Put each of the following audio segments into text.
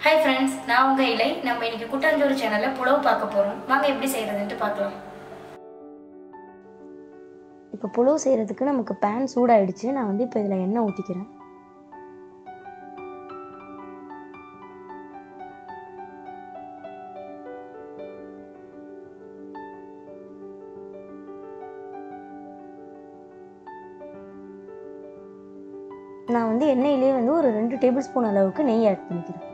hi friends நான் உங்கள் இலை நம்ம இன்னைக்கு குட்டாஞ்சோறு சேனலில் புலவு பார்க்க போகிறோம் வாங்க எப்படி செய்கிறதுன்ட்டு பார்க்கலாம் இப்போ புலவு செய்கிறதுக்கு நமக்கு பேன் சூடாயிடுச்சு நான் வந்து இப்போ இதில் எண்ணெய் ஊற்றிக்கிறேன் நான் வந்து எண்ணெயிலே வந்து ஒரு ரெண்டு டேபிள் ஸ்பூன் அளவுக்கு நெய் ஆட் பண்ணிக்கிறேன்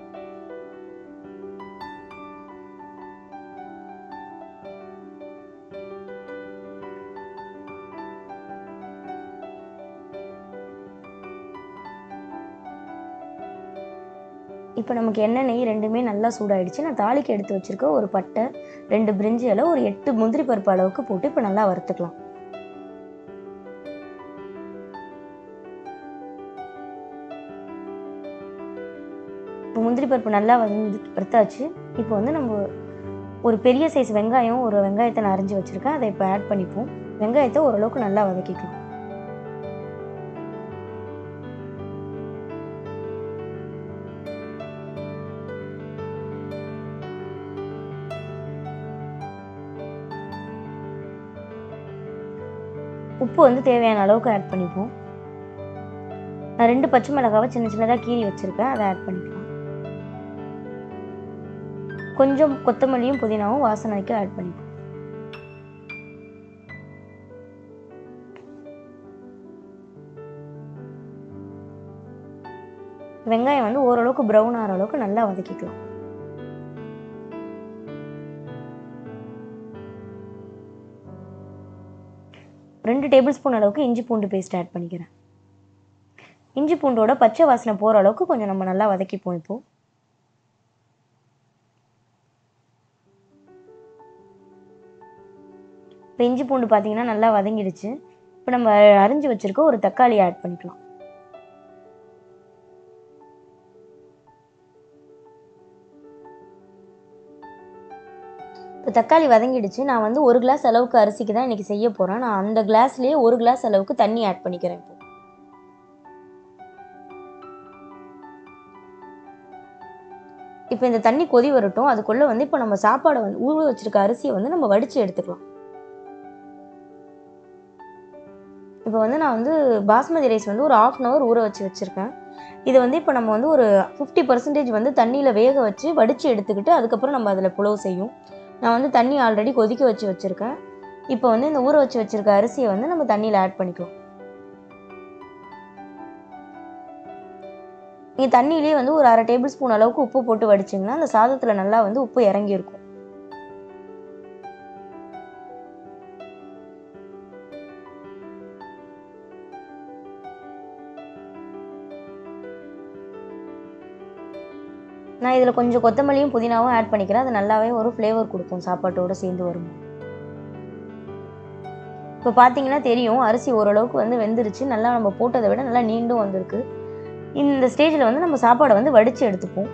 இப்போ நமக்கு எண்ணெய் நெய் ரெண்டுமே நல்லா சூடாயிடுச்சு நான் தாளிக்கு எடுத்து வச்சிருக்க ஒரு பட்டை ரெண்டு பிரிஞ்சி இலை ஒரு எட்டு முந்திரி பருப்பு அளவுக்கு போட்டு இப்போ நல்லா வறுத்துக்கலாம் இப்போ முந்திரி பருப்பு நல்லா வந்து வறுத்தாச்சு இப்போ வந்து நம்ம ஒரு பெரிய சைஸ் வெங்காயம் ஒரு வெங்காயத்தை நான் அரிஞ்சு வச்சுருக்கேன் அதை இப்போ ஆட் பண்ணிப்போம் வெங்காயத்தை ஓரளவுக்கு நல்லா வதக்கிக்கலாம் உப்பு வந்து தேவையான அளவுக்கு ஆட் பண்ணிப்போம் நான் ரெண்டு பச்சை மிளகாவை சின்ன சின்னதாக கீறி வச்சுருக்கேன் அதை ஆட் பண்ணிக்கலாம் கொஞ்சம் கொத்தமல்லியும் புதினாவும் வாசனைக்கு ஆட் பண்ணிப்போம் வெங்காயம் வந்து ஓரளவுக்கு ப்ரௌன் ஆகிற அளவுக்கு நல்லா வதக்கிக்கலாம் ரெண்டு டேபிள் ஸ்பூன் அளவுக்கு இஞ்சி பூண்டு பேஸ்ட் ஆட் பண்ணிக்கிறேன் இஞ்சி பூண்டோட பச்சை வாசனை போகிற அளவுக்கு கொஞ்சம் நம்ம நல்லா வதக்கிப்போம் இப்போ இப்போ இஞ்சி பூண்டு பார்த்தீங்கன்னா நல்லா வதங்கிடுச்சு இப்போ நம்ம அரிஞ்சு வச்சிருக்க ஒரு தக்காளி ஆட் பண்ணிக்கலாம் இப்போ தக்காளி வதங்கிடுச்சு நான் வந்து ஒரு கிளாஸ் அளவுக்கு அரிசிக்கு தான் இன்றைக்கி செய்ய போகிறேன் நான் அந்த கிளாஸ்லேயே ஒரு கிளாஸ் அளவுக்கு தண்ணி ஆட் பண்ணிக்கிறேன் இப்போ இப்போ இந்த தண்ணி கொதி வரட்டும் அதுக்குள்ளே வந்து இப்போ நம்ம சாப்பாடை வந்து ஊற வச்சிருக்க அரிசியை வந்து நம்ம வடித்து எடுத்துக்கலாம் இப்போ வந்து நான் வந்து பாஸ்மதி ரைஸ் வந்து ஒரு ஆஃப் அன் ஹவர் ஊற வச்சு வச்சுருக்கேன் இதை வந்து இப்போ நம்ம வந்து ஒரு ஃபிஃப்டி பர்சன்டேஜ் வந்து தண்ணியில் வேக வச்சு வடித்து எடுத்துக்கிட்டு அதுக்கப்புறம் நம்ம அதில் புலவு செய்யும் நான் வந்து தண்ணி ஆல்ரெடி கொதிக்க வச்சு வச்சுருக்கேன் இப்போ வந்து இந்த ஊற வச்சு வச்சுருக்க அரிசியை வந்து நம்ம தண்ணியில் ஆட் பண்ணிக்கலாம் நீங்கள் தண்ணியிலே வந்து ஒரு அரை டேபிள் ஸ்பூன் அளவுக்கு உப்பு போட்டு வடிச்சிங்கன்னா அந்த சாதத்தில் நல்லா வந்து உப்பு இறங்கியிருக்கும் நான் இதில் கொஞ்சம் கொத்தமல்லியும் புதினாவும் ஆட் பண்ணிக்கிறேன் அது நல்லாவே ஒரு ஃப்ளேவர் கொடுக்கும் சாப்பாட்டோடு சேர்ந்து வரும் இப்போ பார்த்தீங்கன்னா தெரியும் அரிசி ஓரளவுக்கு வந்து வெந்துருச்சு நல்லா நம்ம போட்டதை விட நல்லா நீண்டும் வந்திருக்கு இந்த ஸ்டேஜில் வந்து நம்ம சாப்பாடை வந்து வடித்து எடுத்துப்போம்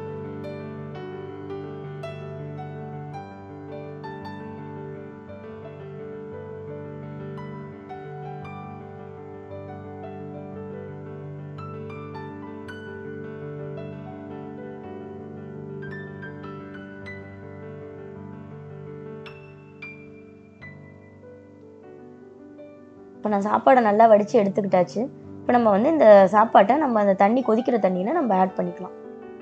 இப்போ நான் சாப்பாடை நல்லா வடித்து எடுத்துக்கிட்டாச்சு இப்போ நம்ம வந்து இந்த சாப்பாட்டை நம்ம அந்த தண்ணி கொதிக்கிற தண்ணியில் நம்ம ஆட் பண்ணிக்கலாம்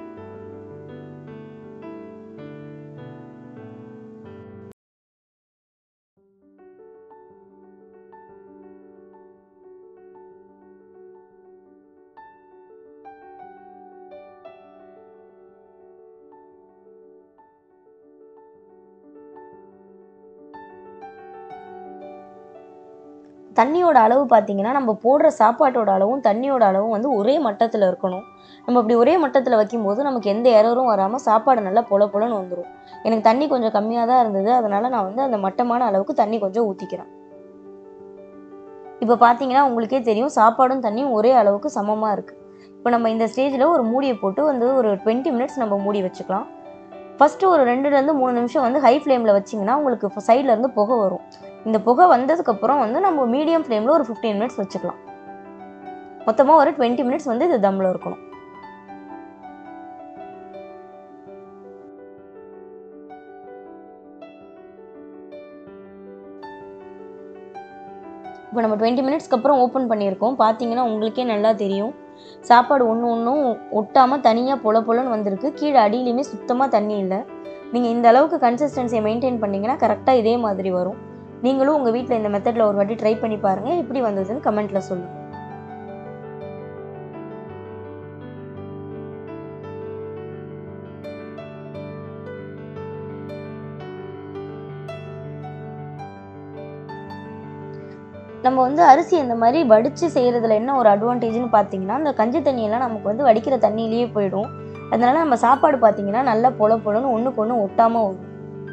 தண்ணியோட அளவு பார்த்தீங்கன்னா நம்ம போடுற சாப்பாட்டோட அளவும் தண்ணியோட அளவும் வந்து ஒரே மட்டத்தில் இருக்கணும் நம்ம அப்படி ஒரே மட்டத்தில் வைக்கும்போது நமக்கு எந்த எரரும் வராமல் சாப்பாடு நல்லா பொல பொலன்னு வந்துடும் எனக்கு தண்ணி கொஞ்சம் கம்மியாக தான் இருந்தது அதனால் நான் வந்து அந்த மட்டமான அளவுக்கு தண்ணி கொஞ்சம் ஊற்றிக்கிறேன் இப்போ பார்த்தீங்கன்னா உங்களுக்கே தெரியும் சாப்பாடும் தண்ணியும் ஒரே அளவுக்கு சமமாக இருக்குது இப்போ நம்ம இந்த ஸ்டேஜில் ஒரு மூடியை போட்டு வந்து ஒரு டுவெண்ட்டி மினிட்ஸ் நம்ம மூடி வச்சுக்கலாம் ஃபஸ்ட்டு ஒரு ரெண்டுலேருந்து மூணு நிமிஷம் வந்து ஹை ஃப்ளேமில் வச்சிங்கன்னா உங்களுக்கு சைடில் இருந்து புகை வரும் இந்த புகை வந்ததுக்கப்புறம் வந்து நம்ம மீடியம் ஃப்ளேமில் ஒரு ஃபிஃப்டீன் மினிட்ஸ் வச்சுக்கலாம் மொத்தமாக ஒரு டுவெண்ட்டி மினிட்ஸ் வந்து இது தம்மில் இருக்கணும் இப்போ நம்ம டுவெண்ட்டி மினிட்ஸ்க்கு அப்புறம் ஓப்பன் பண்ணியிருக்கோம் பார்த்தீங்கன்னா உங்களுக்கே நல்லா தெரியும் சாப்பாடு ஒன்று ஒன்றும் ஒட்டாமல் தனியாக பொல பொலன்னு வந்திருக்கு கீழே அடியிலையுமே சுத்தமாக தண்ணி இல்லை நீங்கள் இந்த அளவுக்கு கன்சிஸ்டன்சியை மெயின்டைன் பண்ணிங்கன்னா கரெக்டாக இதே மாதிரி வரும் நீங்களும் உங்கள் வீட்டில் இந்த மெத்தடில் ஒரு வாட்டி ட்ரை பண்ணி பாருங்கள் எப்படி வந்ததுன்னு கமெண்ட்டில் சொல்லுங்கள் நம்ம வந்து அரிசி இந்த மாதிரி வடித்து செய்கிறதுல என்ன ஒரு அட்வான்டேஜ்னு பார்த்தீங்கன்னா அந்த கஞ்சி தண்ணியெல்லாம் நமக்கு வந்து வடிக்கிற தண்ணியிலேயே போயிடும் அதனால நம்ம சாப்பாடு பார்த்தீங்கன்னா நல்லா பொல பொலன்னு ஒன்றுக்கு ஒன்று ஒட்டாமல் வரும்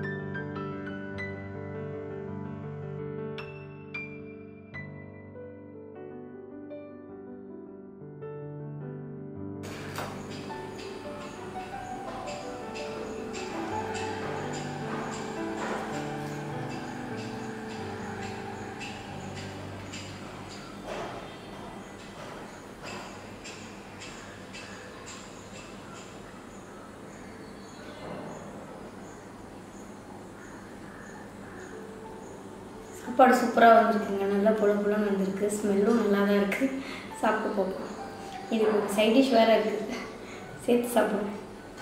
சாப்பாடு சூப்பராக வந்திருக்குங்க நல்லா புல புலன்னு வந்திருக்கு ஸ்மெல்லும் நல்லா தான் இருக்குது சாப்பிட்டு போகும் இதுக்கு ஒரு சைட் டிஷ் வேறு இருக்குது சேர்த்து சாப்பிடுவோம்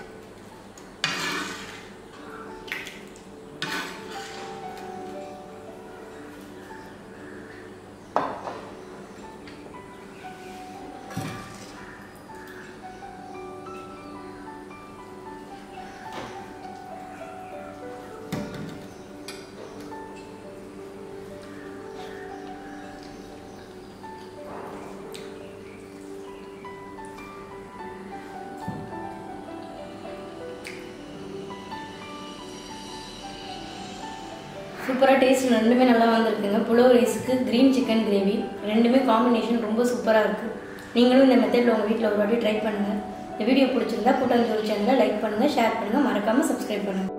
சூப்பராக டேஸ்ட் ரெண்டுமே நல்லா வந்திருக்குங்க புலவு ரைஸுக்கு க்ரீன் சிக்கன் கிரேவி ரெண்டுமே காம்பினேஷன் ரொம்ப சூப்பராக இருக்குது நீங்களும் இந்த மெத்தடில் உங்கள் வீட்டில் ஒரு வாட்டி ட்ரை பண்ணுங்கள் இந்த வீடியோ பிடிச்சிருந்தா கூட்டாஞ்சோறு சேனலை லைக் பண்ணுங்கள் ஷேர் பண்ணுங்கள் மறக்காமல் சப்ஸ்கிரைப் பண்ணுங்கள்